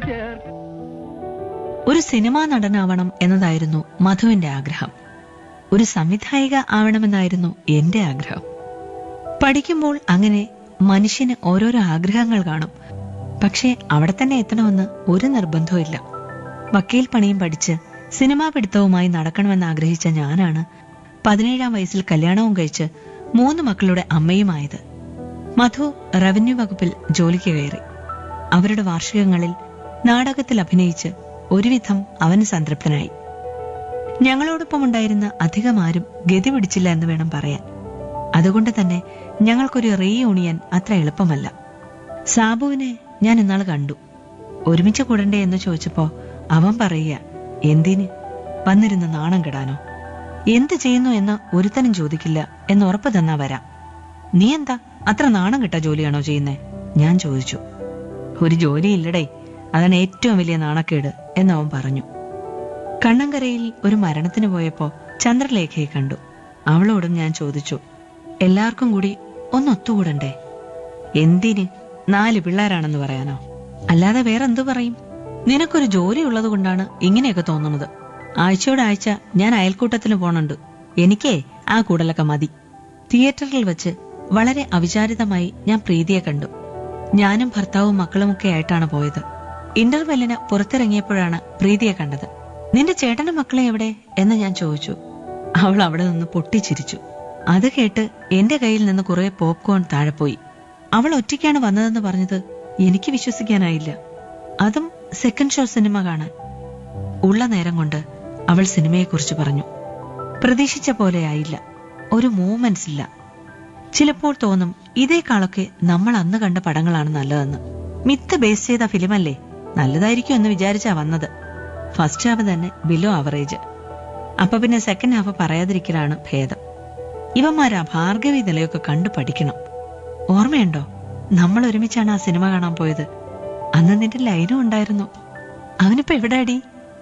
ഒരു സിനിമാ നടനാവണം എന്നതായിരുന്നു മധുവിന്റെ ആഗ്രഹം ഒരു സംവിധായിക ആവണമെന്നായിരുന്നു എന്റെ ആഗ്രഹം പഠിക്കുമ്പോൾ അങ്ങനെ മനുഷ്യന് ഓരോരോ ആഗ്രഹങ്ങൾ കാണും പക്ഷേ അവിടെ തന്നെ എത്തണമെന്ന് ഒരു നിർബന്ധവും ഇല്ല വക്കീൽ പണിയും പഠിച്ച് സിനിമാ പിടുത്തവുമായി നടക്കണമെന്ന് ആഗ്രഹിച്ച ഞാനാണ് പതിനേഴാം വയസ്സിൽ കല്യാണവും കഴിച്ച് മൂന്ന് മക്കളുടെ അമ്മയുമായത് മധു റവന്യൂ വകുപ്പിൽ ജോലിക്ക് കയറി അവരുടെ വാർഷികങ്ങളിൽ നാടകത്തിൽ അഭിനയിച്ച് ഒരുവിധം അവന് സംതൃപ്തനായി ഞങ്ങളോടൊപ്പം ഉണ്ടായിരുന്ന അധികം ആരും ഗതി പിടിച്ചില്ല എന്ന് വേണം പറയാൻ അതുകൊണ്ട് തന്നെ ഞങ്ങൾക്കൊരു റീയൂണിയൻ അത്ര എളുപ്പമല്ല സാബുവിനെ ഞാൻ ഇന്നാൾ കണ്ടു ഒരുമിച്ച് കൂടണ്ടേ എന്ന് ചോദിച്ചപ്പോ അവൻ പറയുക എന്തിന് വന്നിരുന്ന് നാണം കെടാനോ എന്ത് ചെയ്യുന്നു എന്ന് ഒരുത്തനും ചോദിക്കില്ല എന്ന് ഉറപ്പ് തന്നാ വരാം നീ എന്താ അത്ര നാണം കെട്ട ജോലിയാണോ ചെയ്യുന്നേ ഞാൻ ചോദിച്ചു ഒരു ജോലിയില്ലടേ അതാണ് ഏറ്റവും വലിയ നാണക്കേട് എന്ന് അവൻ പറഞ്ഞു കണ്ണങ്കരയിൽ ഒരു മരണത്തിന് പോയപ്പോ ചന്ദ്രലേഖയെ കണ്ടു അവളോടും ഞാൻ ചോദിച്ചു എല്ലാവർക്കും കൂടി ഒന്നൊത്തുകൂടണ്ടേ എന്തിന് നാല് പിള്ളേരാണെന്ന് പറയാനോ അല്ലാതെ വേറെന്തു പറയും നിനക്കൊരു ജോലി ഉള്ളത് കൊണ്ടാണ് ഇങ്ങനെയൊക്കെ തോന്നുന്നത് ആഴ്ചയോട് ആഴ്ച ഞാൻ അയൽക്കൂട്ടത്തിന് പോണുണ്ട് എനിക്കേ ആ കൂടലൊക്കെ മതി തിയേറ്ററിൽ വെച്ച് വളരെ അവിചാരിതമായി ഞാൻ പ്രീതിയെ കണ്ടു ഞാനും ഭർത്താവും മക്കളുമൊക്കെ ആയിട്ടാണ് പോയത് ഇന്റർവെല്ലിന് പുറത്തിറങ്ങിയപ്പോഴാണ് പ്രീതിയെ കണ്ടത് നിന്റെ ചേട്ടന്റെ മക്കളെ എവിടെ എന്ന് ഞാൻ ചോദിച്ചു അവൾ അവിടെ നിന്ന് പൊട്ടിച്ചിരിച്ചു അത് കേട്ട് എന്റെ കയ്യിൽ നിന്ന് കുറെ പോപ്കോൺ താഴെ പോയി അവൾ ഒറ്റയ്ക്കാണ് വന്നതെന്ന് പറഞ്ഞത് എനിക്ക് വിശ്വസിക്കാനായില്ല അതും സെക്കൻഡ് ഷോ സിനിമ കാണാൻ ഉള്ള നേരം കൊണ്ട് അവൾ സിനിമയെക്കുറിച്ച് പറഞ്ഞു പ്രതീക്ഷിച്ച പോലെ ആയില്ല ഒരു മൂവ്മെന്റ്സ് ഇല്ല ചിലപ്പോൾ തോന്നും ഇതേക്കാളൊക്കെ നമ്മൾ അന്ന് കണ്ട പടങ്ങളാണ് നല്ലതെന്ന് മിത്ത് ബേസ് ചെയ്ത ഫിലിമല്ലേ നല്ലതായിരിക്കും എന്ന് വിചാരിച്ചാ വന്നത് ഫസ്റ്റ് ഹാഫ് തന്നെ ബിലോ അവറേജ് അപ്പൊ പിന്നെ സെക്കൻഡ് ഹാഫ് പറയാതിരിക്കലാണ് ഭേദം ഇവന്മാരാ ഭാർഗവി നിലയൊക്കെ കണ്ടു പഠിക്കണം ഓർമ്മയുണ്ടോ നമ്മൾ ഒരുമിച്ചാണ് ആ സിനിമ കാണാൻ പോയത് അന്ന് നിന്റെ ലൈനും ഉണ്ടായിരുന്നു അവനിപ്പോ എവിടെയാടി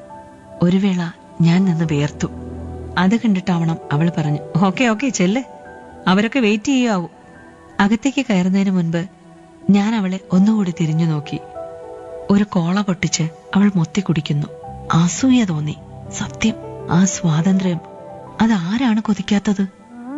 ഒരു വേള ഞാൻ നിന്ന് വേർത്തു അത് കണ്ടിട്ടാവണം അവൾ പറഞ്ഞു ഓക്കെ ഓക്കെ ചെല്ല് അവരൊക്കെ വെയിറ്റ് ചെയ്യാവൂ അകത്തേക്ക് കയറുന്നതിന് മുൻപ് ഞാൻ അവളെ ഒന്നുകൂടി തിരിഞ്ഞു നോക്കി ഒരു കോള പൊട്ടിച്ച് അവൾ മൊത്തി കുടിക്കുന്നു അസൂയ തോന്നി സത്യം ആ സ്വാതന്ത്ര്യം അതാരാണ് കൊതിക്കാത്തത്